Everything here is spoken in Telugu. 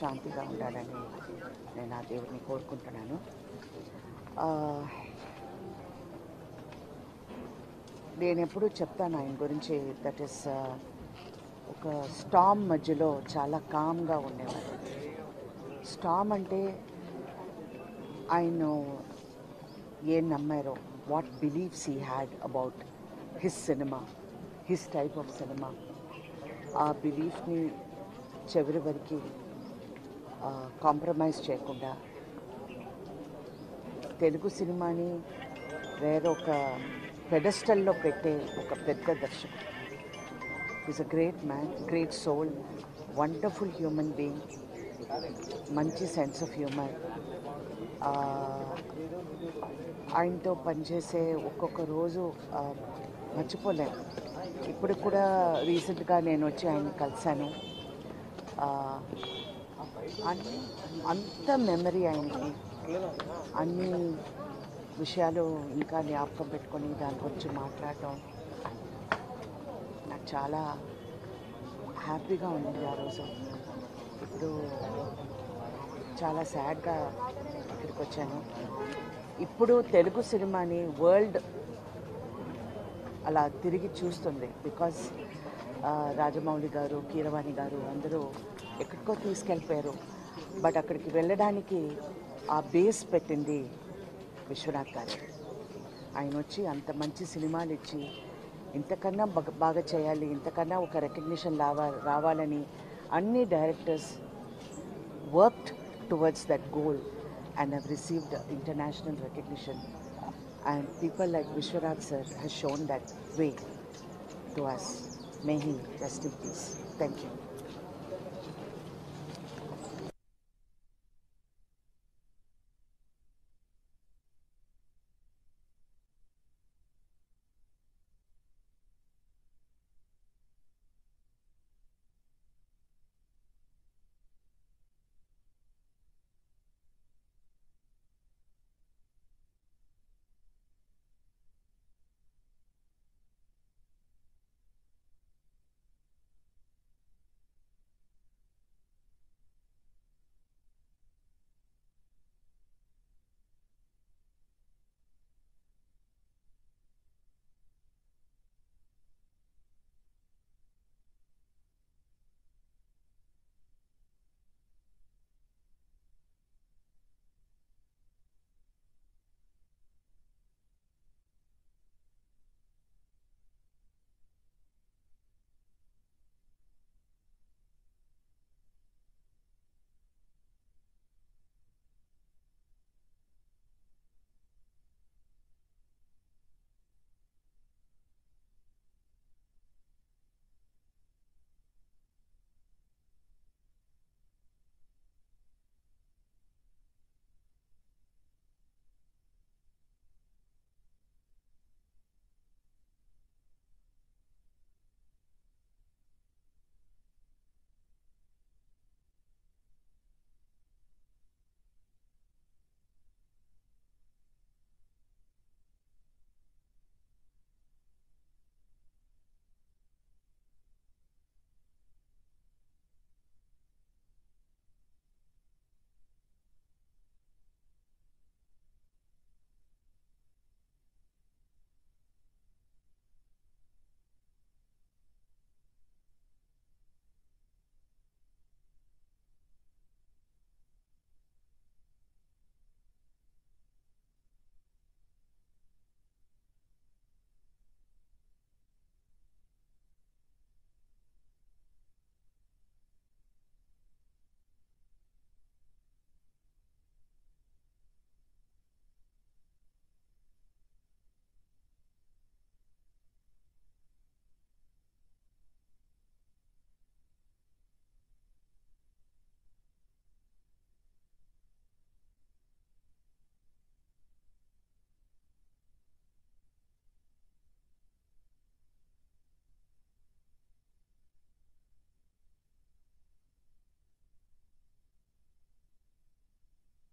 శాంతిగా ఉండాలని నేను ఆ దేవుడిని కోరుకుంటున్నాను ఆ, నేను ఎప్పుడూ చెప్తాను ఆయన గురించి దట్ ఈస్ ఒక స్టామ్ మధ్యలో చాలా కామ్గా ఉండేవారు స్టామ్ అంటే ఆయన ఏం నమ్మారో what believes he had about his cinema his type of cinema ఆ బిలీఫ్ని చివరి వరకు కాంప్రమైజ్ చేయకుండా తెలుగు సినిమాని వేరొక పెడస్టల్లో పెట్టే ఒక పెద్ద దర్శకుడు is a great man great soul wonderful human being మంచి సెన్స్ ఆఫ్ హ్యూమర్ ఆయనతో పనిచేసే ఒక్కొక్క రోజు ఆ, మర్చిపోలేను ఇప్పుడు కూడా రీసెంట్గా నేను వచ్చి ఆయన కలిశాను ఆ, అన్- అంత మెమరీ ఆయనకి అన్ని విషయాలు ఇంకా జ్ఞాపకం పెట్టుకొని దాని గురించి మాట్లాడటం నాకు చాలా హ్యాపీగా ఉండింది ఆ రోజు ఇప్పుడు చాలా సాడ్గా ఇక్కడికి వచ్చాను ఇప్పుడు తెలుగు సినిమాని వరల్డ్ అలా తిరిగి చూస్తుంది బికాస్ రాజమౌళి గారు కీరవాణి గారు అందరూ ఎక్కడికో తీసుకెళ్ళిపోయారు బట్ అక్కడికి వెళ్ళడానికి ఆ బేస్ పెట్టింది విశ్వనాథ్ గారు ఆయన వచ్చి అంత మంచి సినిమాలు ఇచ్చి ఇంతకన్నా బాగా బాగా చేయాలి ఇంతకన్నా ఒక రికగ్నిషన్ రావా రావాలని అన్ని directors worked towards that goal and have received international recognition and people like Vishwanath sir has shown that way to us. May he rest in peace. Thank you.